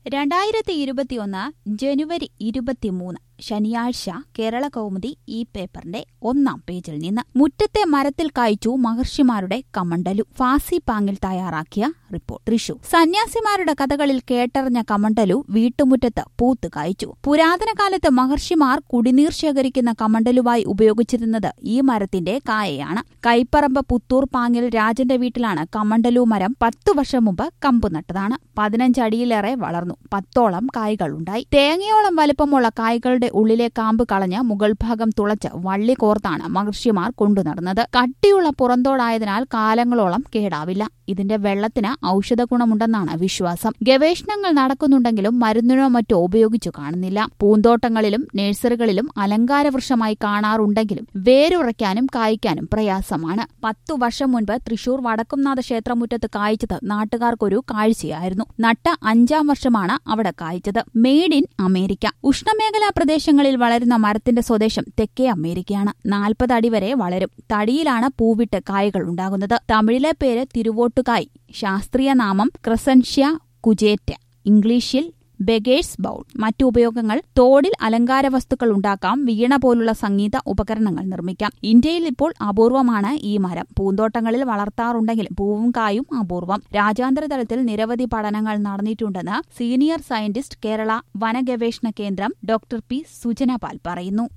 രണ്ടായിരത്തി ഇരുപത്തിയൊന്ന് ജനുവരി ഇരുപത്തിമൂന്ന് ശനിയാഴ്ച കേരള കൗമുദി ഈ പേപ്പറിന്റെ ഒന്നാം പേജിൽ നിന്ന് മുറ്റത്തെ മരത്തിൽ കായ്ച്ചു മഹർഷിമാരുടെ കമണ്ടലു ഫാസി പാങ്ങിൽ തയ്യാറാക്കിയ റിപ്പോർട്ട് തൃശൂർ സന്യാസിമാരുടെ കഥകളിൽ കേട്ടറിഞ്ഞ കമണ്ടലു വീട്ടുമുറ്റത്ത് പൂത്ത് കായ്ച്ചു പുരാതന കാലത്ത് മഹർഷിമാർ കുടിനീർ ശേഖരിക്കുന്ന കമണ്ടലുവായി ഉപയോഗിച്ചിരുന്നത് ഈ മരത്തിന്റെ കായയാണ് കൈപ്പറമ്പ് പുത്തൂർ പാങ്ങിൽ രാജന്റെ വീട്ടിലാണ് കമണ്ടലു മരം പത്തു വർഷം മുമ്പ് കമ്പു നട്ടതാണ് പതിനഞ്ചടിയിലേറെ വളർന്നു പത്തോളം കായ്കളുണ്ടായി തേങ്ങയോളം വലുപ്പമുള്ള കായ്കളുടെ ഉള്ളിലെ കാമ്പ് കളഞ്ഞ് മുകൾ ഭാഗം തുളച്ച് വള്ളി കോർത്താണ് മഹർഷിമാർ കൊണ്ടുനടന്നത് കട്ടിയുള്ള പുറന്തോടായതിനാൽ കാലങ്ങളോളം കേടാവില്ല ഇതിന്റെ വെള്ളത്തിന് ഔഷധ ഗുണമുണ്ടെന്നാണ് വിശ്വാസം ഗവേഷണങ്ങൾ നടക്കുന്നുണ്ടെങ്കിലും മരുന്നിനോ മറ്റോ ഉപയോഗിച്ചു കാണുന്നില്ല പൂന്തോട്ടങ്ങളിലും നഴ്സറികളിലും അലങ്കാരവൃക്ഷമായി കാണാറുണ്ടെങ്കിലും വേരുറയ്ക്കാനും കായ്ക്കാനും പ്രയാസമാണ് പത്തു വർഷം മുൻപ് തൃശൂർ വടക്കുംനാഥ ക്ഷേത്രമുറ്റത്ത് കായ്ച്ചത് നാട്ടുകാർക്കൊരു കാഴ്ചയായിരുന്നു നട്ട അഞ്ചാം വർഷമാണ് അവിടെ കായ്ച്ചത് മെയ്ഡ് ഇൻ അമേരിക്ക ഉഷ്ണമേഖലാ പ്രദേശങ്ങളിൽ വളരുന്ന മരത്തിന്റെ സ്വദേശം തെക്കേ അമേരിക്കയാണ് നാൽപ്പത് അടി വരെ വളരും തടിയിലാണ് പൂവിട്ട് കായകൾ ഉണ്ടാകുന്നത് തമിഴിലെ പേര് തിരുവോട്ടുകായ് ശാസ്ത്രീയ നാമം ക്രസൻഷ്യ കുജേറ്റ ഇംഗ്ലീഷിൽ ബെഗേഴ്സ് ബൗൾ മറ്റു ഉപയോഗങ്ങൾ തോടിൽ അലങ്കാര വസ്തുക്കൾ ഉണ്ടാക്കാം വീണ പോലുള്ള സംഗീത ഉപകരണങ്ങൾ നിർമ്മിക്കാം ഇന്ത്യയിൽ ഇപ്പോൾ അപൂർവമാണ് ഈ മരം പൂന്തോട്ടങ്ങളിൽ വളർത്താറുണ്ടെങ്കിലും പൂവും കായും അപൂർവം രാജ്യാന്തര തലത്തിൽ നിരവധി പഠനങ്ങൾ നടന്നിട്ടുണ്ടെന്ന് സീനിയർ സയന്റിസ്റ്റ് കേരള വനഗവേഷണ കേന്ദ്രം ഡോക്ടർ പി സുജനപാൽ പറയുന്നു